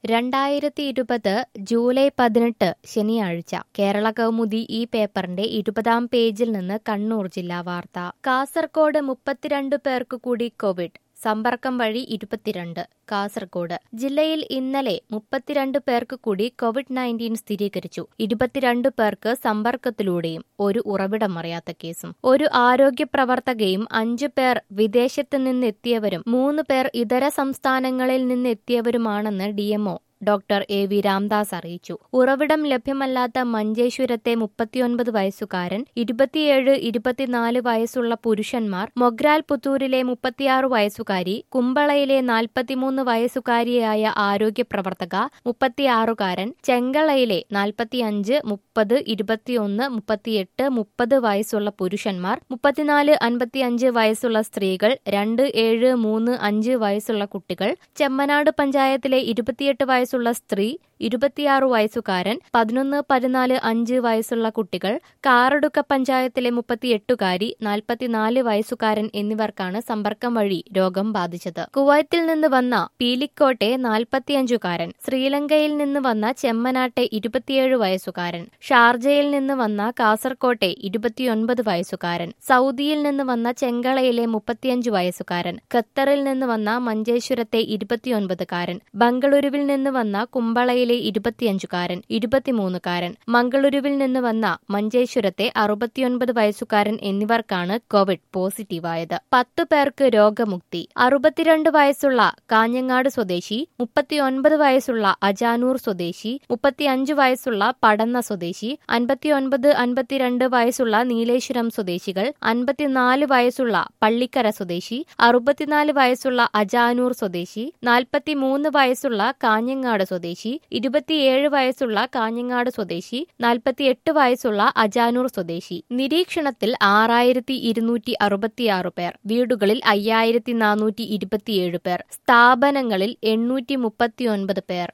രണ്ടായിരത്തി ഇരുപത് ജൂലൈ പതിനെട്ട് ശനിയാഴ്ച കേരള കൗമുദി ഈ പേപ്പറിന്റെ ഇരുപതാം പേജിൽ നിന്ന് കണ്ണൂർ ജില്ലാ വാർത്ത കാസർകോട് മുപ്പത്തിരണ്ട് പേർക്ക് കൂടി കോവിഡ് സമ്പർക്കം വഴി ഇരുപത്തിരണ്ട് കാസർഗോഡ് ജില്ലയിൽ ഇന്നലെ മുപ്പത്തിരണ്ട് പേർക്ക് കൂടി കോവിഡ് നയൻറ്റീൻ സ്ഥിരീകരിച്ചു ഇരുപത്തിരണ്ട് പേർക്ക് സമ്പർക്കത്തിലൂടെയും ഒരു ഉറവിടം അറിയാത്ത കേസും ഒരു ആരോഗ്യ പ്രവർത്തകയും അഞ്ചു പേർ വിദേശത്ത് നിന്നെത്തിയവരും മൂന്ന് പേർ ഇതര സംസ്ഥാനങ്ങളിൽ നിന്നെത്തിയവരുമാണെന്ന് DMO doctor A V Ramdas അറിയിച്ചു ഉറവിടം ലഭ്യമല്ലാത്ത മഞ്ചേശ്വരത്തെ മുപ്പത്തിയൊൻപത് വയസ്സുകാരൻ ഇരുപത്തിയേഴ് ഇരുപത്തിനാല് വയസ്സുള്ള പുരുഷന്മാർ മൊഗ്രാൽ പുത്തൂരിലെ മുപ്പത്തിയാറ് വയസ്സുകാരി കുമ്പളയിലെ നാൽപ്പത്തിമൂന്ന് വയസ്സുകാരിയായ ആരോഗ്യ പ്രവർത്തക മുപ്പത്തിയാറുകാരൻ ചെങ്കളയിലെ നാൽപ്പത്തിയഞ്ച് മുപ്പത് ഇരുപത്തിയൊന്ന് മുപ്പത്തിയെട്ട് മുപ്പത് വയസ്സുള്ള പുരുഷന്മാർ മുപ്പത്തിനാല് അൻപത്തിയഞ്ച് വയസ്സുള്ള സ്ത്രീകൾ രണ്ട് ഏഴ് മൂന്ന് അഞ്ച് വയസ്സുള്ള കുട്ടികൾ ചെമ്മനാട് പഞ്ചായത്തിലെ ഇരുപത്തിയെട്ട് വയസ്സുള്ള സ്ത്രീ ഇരുപത്തിയാറ് വയസ്സുകാരൻ പതിനൊന്ന് പതിനാല് അഞ്ച് വയസ്സുള്ള കുട്ടികൾ കാറടുക്ക പഞ്ചായത്തിലെ മുപ്പത്തിയെട്ടുകാരി നാൽപ്പത്തിനാല് വയസ്സുകാരൻ എന്നിവർക്കാണ് സമ്പർക്കം വഴി രോഗം ബാധിച്ചത് കുവൈത്തിൽ നിന്ന് വന്ന പീലിക്കോട്ടെ നാൽപ്പത്തിയഞ്ചുകാരൻ ശ്രീലങ്കയിൽ നിന്ന് വന്ന ചെമ്മനാട്ടെ ഇരുപത്തിയേഴ് വയസ്സുകാരൻ ഷാർജയിൽ നിന്ന് വന്ന കാസർകോട്ടെ ഇരുപത്തിയൊൻപത് വയസ്സുകാരൻ സൗദിയിൽ നിന്ന് വന്ന ചെങ്കളയിലെ മുപ്പത്തിയഞ്ച് വയസ്സുകാരൻ ഖത്തറിൽ നിന്ന് വന്ന മഞ്ചേശ്വരത്തെ ഇരുപത്തിയൊൻപതുകാരൻ ബംഗളൂരുവിൽ നിന്ന് വന്ന കുമ്പളയിലെ ഇരുപത്തിയഞ്ചുകാരൻ ഇരുപത്തിമൂന്നുകാരൻ മംഗളൂരുവിൽ നിന്ന് വന്ന മഞ്ചേശ്വരത്തെ അറുപത്തിയൊൻപത് വയസ്സുകാരൻ എന്നിവർക്കാണ് കോവിഡ് പോസിറ്റീവായത് പത്തു പേർക്ക് രോഗമുക്തി അറുപത്തിരണ്ട് വയസ്സുള്ള കാഞ്ഞങ്ങാട് സ്വദേശി മുപ്പത്തിയൊൻപത് വയസ്സുള്ള അജാനൂർ സ്വദേശി മുപ്പത്തിയഞ്ച് വയസ്സുള്ള പടന്ന സ്വദേശി അൻപത്തിയൊൻപത് അൻപത്തിരണ്ട് വയസ്സുള്ള നീലേശ്വരം സ്വദേശികൾ അൻപത്തിനാല് വയസ്സുള്ള പള്ളിക്കര സ്വദേശി അറുപത്തിനാല് വയസ്സുള്ള അജാനൂർ സ്വദേശി നാൽപ്പത്തിമൂന്ന് വയസ്സുള്ള കാഞ്ഞങ്ങാട് സ്വദേശി ഇരുപത്തിയേഴ് വയസ്സുള്ള കാഞ്ഞങ്ങാട് സ്വദേശി നാൽപ്പത്തിയെട്ട് വയസ്സുള്ള അജാനൂർ സ്വദേശി നിരീക്ഷണത്തിൽ ആറായിരത്തി ഇരുന്നൂറ്റി അറുപത്തിയാറ് പേർ വീടുകളിൽ അയ്യായിരത്തി നാനൂറ്റി ഇരുപത്തിയേഴ് പേർ സ്ഥാപനങ്ങളിൽ എണ്ണൂറ്റി മുപ്പത്തിയൊൻപത് പേർ